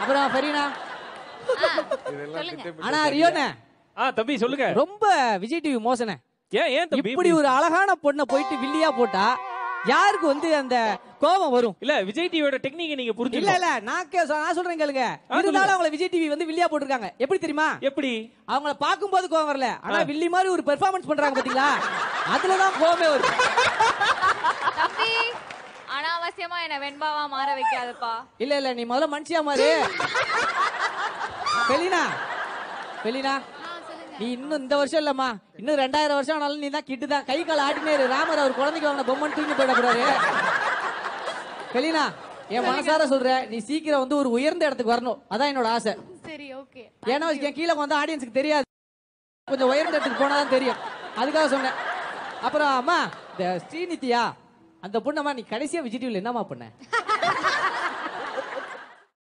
அப்புறம் ஃபரீனா சொல்லுங்க ஆனா ரியோனே ஆ தம்பி சொல்லுங்க ரொம்ப விஜய் டிவி மோசனே ஏன் ஏன் தம்பி இப்படி ஒரு அழகான பொண்ணை போயிட்டு வில்லியா போட்டா யாருக்கு வந்து அந்த கோபம் வரும் இல்ல விஜய் டிவியோட டெக்னிக்கை நீங்க இல்ல புரிஞ்சுக்கல இல்ல நான் கே- நான் சொல்றேன் கேளுங்க சொல்லுங்க. இருந்தாலும் அவங்கள விஜய் டிவி வந்து வில்லியா போட்டிருக்காங்க எப்படி தெரியுமா எப்படி அவங்கள பாக்கும்போது கோவம் வரல ஆனா வில்லி மாதிரி ஒரு பெர்ஃபார்மன்ஸ் பண்றாங்க பாத்தீங்களா அதுலதான் கோவமே வருது தம்பி அனாவசியமா என்ன வெண்பாவா மாற வைக்காதப்பா இல்ல இல்ல நீ முதல்ல மனுஷியா மாறு பெலினா பெலினா நீ இன்னும் இந்த வருஷம் இல்லம்மா இன்னும் ரெண்டாயிரம் வருஷம் ஆனாலும் நீ தான் கிட்டு தான் கை கால் ஆட்டினே இரு. ராமர் அவர் குழந்தைக்கு வாங்கின பொம்மன் தூக்கி போயிடக்கூடாது பெலினா என் மனசார சொல்றேன் நீ சீக்கிரம் வந்து ஒரு உயர்ந்த இடத்துக்கு வரணும் அதான் என்னோட ஆசை சரி ஓகே ஏன்னா வச்சுக்கேன் கீழே வந்து ஆடியன்ஸுக்கு தெரியாது கொஞ்சம் உயர்ந்த இடத்துக்கு போனாதான் தெரியும் அதுக்காக சொன்னேன் அப்புறம் அம்மா இந்த ஸ்ரீநித்யா அந்த பொண்ணம்மா நீ கடைசியா விஜய் டிவில என்னம்மா பண்ண